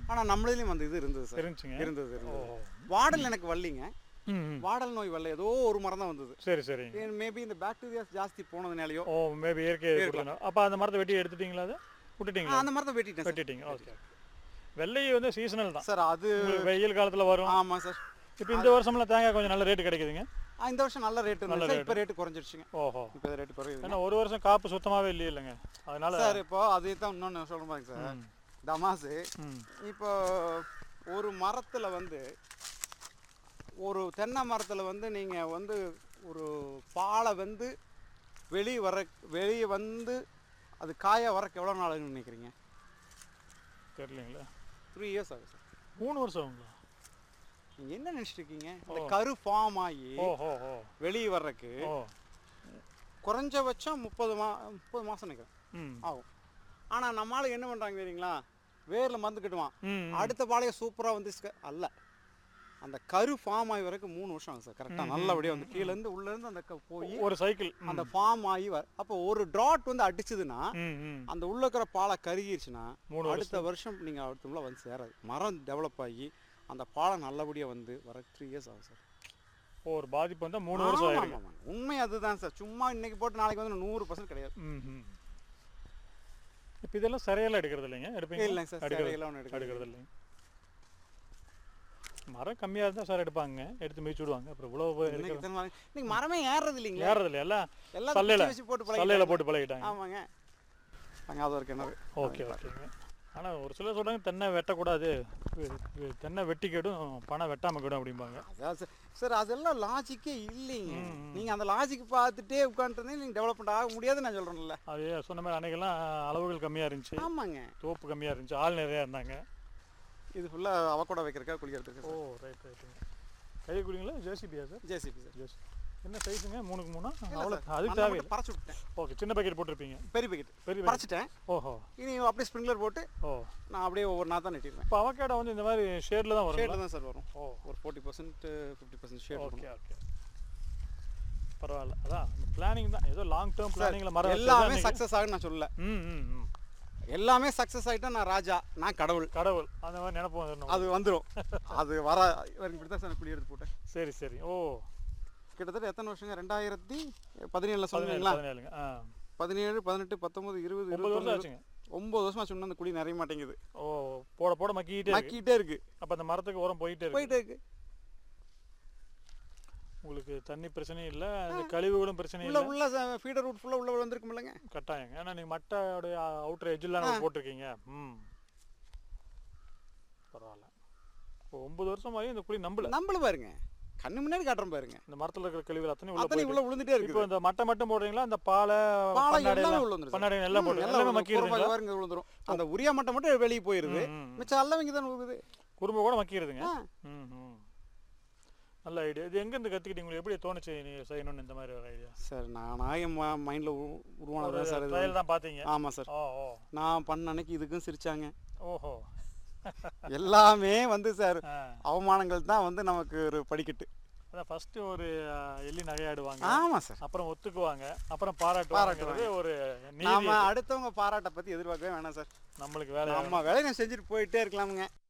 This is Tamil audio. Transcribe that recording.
ஆனால் நம்மளிலையும் அந்த இது இருந்தது சார் இருந்துச்சுங்க இருந்தது இருந்தது ஓ வாடல் எனக்கு வரலிங்க ம் ம். வாடல் நோய் வரல ஏதோ ஒரு மரம் தான் வந்தது சரி சரிங்க மேபி இந்த பாக்டீரியாஸ் ஜாஸ்தி போனதுனாலையோ ஓ மேபி இயற்கை கொடுக்கணும் அப்போ அந்த மரத்தை வெட்டி எடுத்துட்டீங்களா அது விட்டுட்டீங்களா அந்த மரத்தை வெட்டிட்டேன் சார் வெட்டிட்டீங்க ஓகே வெள்ளை வந்து சீசனல் தான் சார் அது உங்களுக்கு வெயில் காலத்தில் வரும் ஆமாம் சார் இப்போ இந்த வருஷம்லாம் தேங்காய் கொஞ்சம் நல்ல ரேட்டு கிடைக்குதுங்க ஆ, இந்த வருஷம் நல்ல ரேட் இருந்துச்சு சார் இப்போ ரேட்டு குறைஞ்சிருச்சுங்க ஓஹோ இப்போ ரேட்டு குறையுது ஏன்னா ஒரு வருஷம் காப்பு சுத்தமாகவே இல்லையே இல்லைங்க அதனால சார் இப்போ அதே தான் இன்னொன்று சொல்கிறேன் பாருங்க சார் ம். தமாசு ம் இப்போ ஒரு மரத்தில் வந்து ஒரு தென்னை மரத்தில் வந்து நீங்கள் வந்து ஒரு பாலை வந்து வெளியே வர வெளியே வந்து அது காய வரக்கு எவ்வளோ நாளுன்னு நினைக்கிறீங்க தெரியலீங்களா த்ரீ இயர்ஸ் ஆகும் சார் மூணு வருஷம் ஆகுங்களா நீங்கள் என்ன நினச்சிட்டு இருக்கீங்க இந்த கரு ஃபார்ம் ஆகி ஓஹோ ஓ வெளியே வர்றதுக்கு ஓ குறைஞ்சபட்சம் முப்பது மா முப்பது மாதம் நினைக்கிறேன் ம் ஆகும் ஆனால் நம்மளால என்ன பண்ணுறாங்க தெரியுங்களா வேரில் மருந்து கட்டுவான் ம் அடுத்த பாளைய சூப்பராக வந்து ஸ்க- அல்ல அந்த கரு ஃபார்ம் ஆகி வரைக்கும் மூணு வருஷம் ஆகும் சார் கரெக்டாக நல்லபடியாக வந்து கீழேருந்து உள்ளேருந்து அந்த க- போய் ஒரு சைக்கிள் அந்த ஃபார்ம் ஆகி வர அப்போ ஒரு ட்ராட் வந்து அடிச்சதுன்னா ம் ம் அந்த உள்ள இருக்கிற பாலை கருகிருச்சுன்னா மூணு அடுத்த வருஷம் நீங்கள் அடுத்த வந்து சேராது மரம் டெவலப் ஆகி அந்த பாலை நல்லபடியாக வந்து வர த்ரீ இயர்ஸ் ஆகும் சார் ஓ, ஒரு பாதிப்பு வந்தால் மூணு வருஷம் ஆமாம், ஆயிருக்கு ஆமாம். உண்மை அதுதான் சார் சும்மா இன்னைக்கு போட்டு நாளைக்கு வந்து நூறு பர்சன்ட் கிடையாது ம் ம் இப்போ இதெல்லாம் சரியால எடுக்கிறது இல்லைங்க எடுப்பீங்க இல்லைங்க சார் எடுக்கிறது சரியெல்லாம் ஒன்று எடுக்கிறது எடுக்கிறது இல்லைங்க மரம் கம்மியாக இருந்தால் சார் எடுப்பாங்க எடுத்து மிதிச்சு விடுவாங்க அப்புறம் இவ்வளோ இன்னைக்கு எடுக்கிறது இத்தனை நாள் இன்னைக்கு மரமே ஏறுறது இல்லைங்களா ஏறது இல்லை எல்லாம் எல்லாம் சல்லையில குச்சி வச்சு போட்டு சல்லையில் பழகிட்டாங்க. போட்டு பழகிட்டாங்க ஆமாங்க அங்கே அது ஒரு கிணறு ஓகே ஓகேங்க ஆனால் ஒரு சிலர் சொல்கிறாங்க தென்னை வெட்டக்கூடாது வி- வி- தென்னை வெட்டி கெடும் பணம் வெட்டாமல் கெடும் அப்படிம்பாங்க அதான் சார் சார் அதெல்லாம் லாஜிக்கே இல்லைங்க ம், ம். நீங்கள் அந்த லாஜிக் பார்த்துட்டே உட்காந்துருந்தீங்க நீங்கள் டெவலப்மெண்ட் ஆக முடியாதுன்னு நான் சொல்கிறேன்ல அது சொன்ன மாதிரி அன்னைக்கெல்லாம் அளவுகள் கம்மியாக இருந்துச்சு ஆமாங்க தோப்பு கம்மியாக இருந்துச்சு ஆள் நிறையா இருந்தாங்க இது ஃபுல்லாக அவக்கூட வைக்கிறக்கா குளிக்கிறதுக்கு ஓ ரைட் ரைட்டுங்க கை குடிங்களா ஜேசிபியா சார் ஜேசிபி சார் ஜேசி என்ன சைஸுங்க மூணுக்கு மூணா இல்ல அவ்வளோ சார், அது மண்ணை தேவையில்லை மட்டும் பறச்சு விட்டேன் ஓகே சின்ன பக்கெட் போட்டிருப்பீங்க பெரிய பக்கெட் பெரிய packet. பறச்சிட்டேன் ஓஹோ இனி அப்படியே ஸ்ப்ரிங்க்லர் போட்டு ஓ நான் அப்படியே ஒவ்வொரு நாள் தான் நெட்டிடுவேன் இப்போ அவகேடோ வந்து இந்த மாதிரி ஷேடில் தான் வரும் ஷேடில் தான் சார் வரும் ஓ ஒரு forty percent fifty percent shade okay வரும் ஓகே பரவாயில்ல அதான் பிளானிங் தான் ஏதோ லாங் டேர்ம் சார் பிளானிங்கில் மரம் வச்சது எல்லாமே தான் இன்னைக்கு- சக்ஸஸ் ஆகுன்னு நான் சொல்லல ம் ம் ம் எல்லாமே சக்ஸஸ் ஆகிட்டா நான் ராஜா நான் கடவுள் கடவுள் அந்த மாதிரி நினைப்பு வந்துடணும் அது வந்துடும் அது வர இப்படி தான் சார் குழி எடுத்து போட்டேன் சரி சரி ஓ கிட்டத்தட்ட எத்தனை வருஷங்க ரெண்டாயிரத்தி பதினேழில் பதினேழு சொன்னீங்களா பதினேழுங்க ஆ பதினேழு பதினெட்டு பத்தொம்பது இருபது ஒன்பது வருஷம் இருபது ஆச்சுங்க ஒம்பது வருஷமா சொன்ன அந்த குழி நிறைய மாட்டேங்குது ஓ போட போட மக்கிக்கிட்டே இருக்கு மக்கிட்டே இருக்கு அப்போ அந்த மரத்துக்கு உரம் போயிட்டே இருக்கு போயிட்டே இருக்கு உங்களுக்கு தண்ணி பிரச்சனையும் இல்லை அந்த கழிவுகளும் பிரச்சனையும் உள்ள இல்லை உள்ள ஃபீடர் ரூட் ஃபுல்லாக உள்ள வந்திருக்கும் இல்லைங்க கட்டாயங்க ஏன்னா நீங்கள் மட்டையோடைய அவுட்டர் எஜ்ஜில் போட்டிருக்கீங்க ம் பரவாயில்ல இப்போ ஒன்பது வருஷம் ஆகி இந்த குழி நம்பல நம்மள பாருங்க கண்ணு முன்னாடி காட்டுறோம் பாருங்க இந்த மரத்தில் இருக்கிற கழிவுகள் அத்தனை உள்ள அத்தனை போயிட்டு உள்ள விழுந்துட்டே இப்போ இருக்கு இந்த மட்டை மட்டும் போடுறீங்களா அந்த பாலை பாலை பண்ணாடை எல்லாமே எல்லாம் உள்ள வந்துரும் பண்ணாடை எல்லாம் போட்டு ம், எல்லாமே எல்லாம் மக்கிடுதுங்களா பாருங்க விழுந்துரும் அந்த உரியா மட்டை மட்டும் வெளியே போயிருது ம், ம். மிச்சம் அல்லவங்க தான் விழுகுது குறும்பு கூட மக்கிடுதுங்க ஆ. ம் ம் நல்ல ஐடியா இது எங்கேருந்து கற்றுக்கிட்டீங்க உங்களுக்கு எப்படி தோணுச்சு நீங்கள் செய்யணும்னு இந்த மாதிரி ஒரு ஐடியா சார் நானா என் மைண்டில் உருவானது தான் சார் இது ட்ரையல் தான் பார்த்தீங்க ஆமாம் சார் ஓ ஓ நான் பண்ண அன்னைக்கு இதுக்கும் சிரிச்சாங்க ஓஹோ எல்லாமே வந்து சார் ஆ அவமானங்கள் தான் வந்து நமக்கு ஒரு படிக்கட்டு அதான் ஃபர்ஸ்ட் ஒரு அஹ், எள்ளி நகையாடுவாங்க ஆமாம் சார் அப்புறம் ஒத்துக்குவாங்க அப்புறம் பாராட்டுவாங்கிறது ஒரு நீதி நாம அடுத்தவங்க பாராட்டை பற்றி எதிர்பார்க்கவே வேணாம் சார் நம்மளுக்கு வேலை நம்ம வேலையை நான் செஞ்சுட்டு போயிட்டே இருக்கலாமுங்க